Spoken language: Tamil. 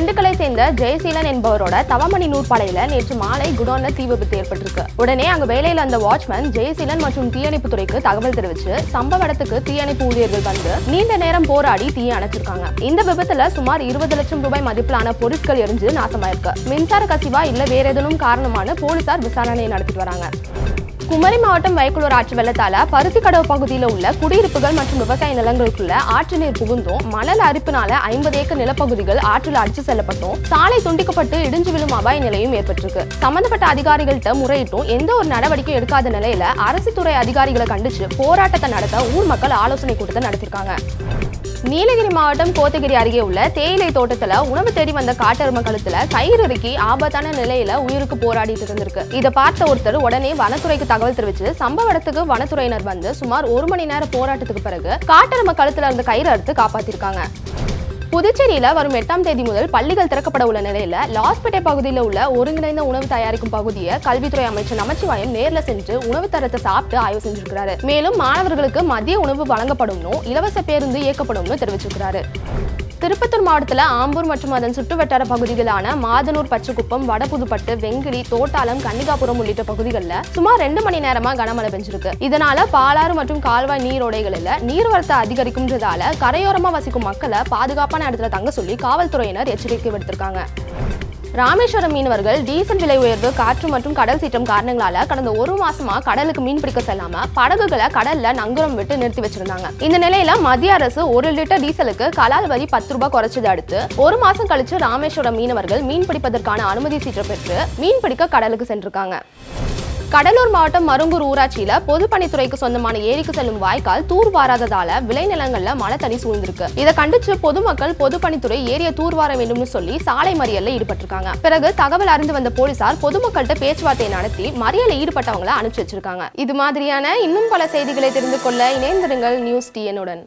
திண்டுக்கலை சேர்ந்த ஜெயசீலன் என்பவரோட தவமணி நூற்பாலையில நேற்று மாலை குடோன்ல தீ விபத்து ஏற்பட்டிருக்கு உடனே அங்க வேலையில அந்த வாட்ச்மேன் ஜெயசீலன் மற்றும் தீயணைப்பு துறைக்கு தகவல் தெரிவிச்சு சம்பவ இடத்துக்கு தீயணைப்பு ஊழியர்கள் வந்து நீண்ட நேரம் போராடி தீயை அணைச்சிருக்காங்க இந்த விபத்துல சுமார் இருபது லட்சம் ரூபாய் மதிப்பிலான பொருட்கள் எரிஞ்சு நாசமாயிருக்கு மின்சார கசிவா இல்ல வேற ஏதேனும் காரணமான போலீசார் விசாரணை நடத்திட்டு வராங்க குமரி மாவட்டம் வைக்குளூர் ஆற்று வெள்ளத்தால பருத்திக்கடவு பகுதியில் உள்ள குடியிருப்புகள் மற்றும் விவசாய நிலங்களுக்குள்ள ஆற்று நீர் புகுந்தும் மணல் அரிப்பினால ஐம்பது ஏக்கர் நிலப்பகுதிகள் ஆற்றில் அடிச்சு செல்லப்பட்டும் சாலை துண்டிக்கப்பட்டு இடிஞ்சு விழும் அபாய நிலையும் ஏற்பட்டிருக்கு சம்பந்தப்பட்ட அதிகாரிகள்கிட்ட முறையிட்டும் எந்த ஒரு நடவடிக்கையும் எடுக்காத நிலையில அரசு துறை அதிகாரிகளை கண்டிச்சு போராட்டத்தை நடத்த ஊர் மக்கள் ஆலோசனை கூட்டத்தை நடத்திருக்காங்க நீலகிரி மாவட்டம் கோத்தகிரி அருகே உள்ள தேயிலை தோட்டத்துல உணவு தேடி வந்த காட்டெருமை கழுத்துல கயிறு இறுக்கி ஆபத்தான நிலையில உயிருக்கு போராடிட்டு இருந்திருக்கு இதை பார்த்த ஒருத்தர் உடனே வனத்துறைக்கு தகவல் தெரிவிச்சு சம்பவ இடத்துக்கு வனத்துறையினர் வந்து சுமார் ஒரு மணி நேர போராட்டத்துக்கு பிறகு காட்டெருமை கழுத்துல இருந்த கயிறு அறுத்து காப்பாத்திருக்காங்க புதுச்சேரியில வரும் எட்டாம் தேதி முதல் பள்ளிகள் திறக்கப்பட உள்ள நிலையில லாஸ்பேட்டை பகுதியில் உள்ள ஒருங்கிணைந்த உணவு தயாரிக்கும் பகுதியை கல்வித்துறை அமைச்சர் நமச்சிவாயம் நேர்ல சென்று உணவு தரத்தை சாப்பிட்டு ஆய்வு செஞ்சிருக்கிறாரு மேலும் மாணவர்களுக்கு மதிய உணவு வழங்கப்படும்னு இலவச பேருந்து இயக்கப்படும்னு தெரிவிச்சிருக்கிறாரு திருப்பத்தூர் மாவட்டத்தில் ஆம்பூர் மற்றும் அதன் சுற்றுவட்டார பகுதிகளான மாதனூர் பச்சைக்குப்பம் வடபுதுப்பட்டு வெங்கிலி தோட்டாலம் கன்னிகாபுரம் உள்ளிட்ட பகுதிகளில் சுமார் ரெண்டு மணி நேரமா கனமழை பெஞ்சிருக்கு இதனால பாலாறு மற்றும் கால்வாய் நீரோடைகளில் நீர்வரத்து அதிகரிக்கும்ன்றதால கரையோரமா வசிக்கும் மக்களை பாதுகாப்பான இடத்துல தங்க சொல்லி காவல்துறையினர் எச்சரிக்கை விடுத்திருக்காங்க ராமேஸ்வரம் மீனவர்கள் டீசல் விலை உயர்வு காற்று மற்றும் கடல் சீற்றம் காரணங்களால கடந்த ஒரு மாசமா கடலுக்கு மீன் பிடிக்க செல்லாம படகுகளை கடல்ல நங்கூரம் விட்டு நிறுத்தி வச்சிருந்தாங்க இந்த நிலையில மத்திய அரசு ஒரு லிட்டர் டீசலுக்கு கலால் வரி பத்து ரூபாய் குறைச்சதை அடுத்து ஒரு மாசம் கழிச்சு ராமேஸ்வரம் மீனவர்கள் மீன் பிடிப்பதற்கான அனுமதி சீட்டை பெற்று மீன் பிடிக்க கடலுக்கு சென்றிருக்காங்க கடலூர் மாவட்டம் மருங்கூர் ஊராட்சியில பொதுப்பணித்துறைக்கு சொந்தமான ஏரிக்கு செல்லும் வாய்க்கால் தூர் வாராததால விளைநிலங்கள்ல மழை தண்ணி சூழ்ந்திருக்கு இதை கண்டிச்சு பொதுமக்கள் பொதுப்பணித்துறை ஏரியை தூர்வார வேண்டும்னு சொல்லி சாலை மறியல்ல ஈடுபட்டிருக்காங்க பிறகு தகவல் அறிந்து வந்த போலீசார் பொதுமக்கள்கிட்ட பேச்சுவார்த்தை நடத்தி மறியல்ல ஈடுபட்டவங்களை அனுப்பிச்சு வச்சிருக்காங்க இது மாதிரியான இன்னும் பல செய்திகளை தெரிந்து கொள்ள இணைந்திருங்கள் நியூஸ் டிஎனுடன்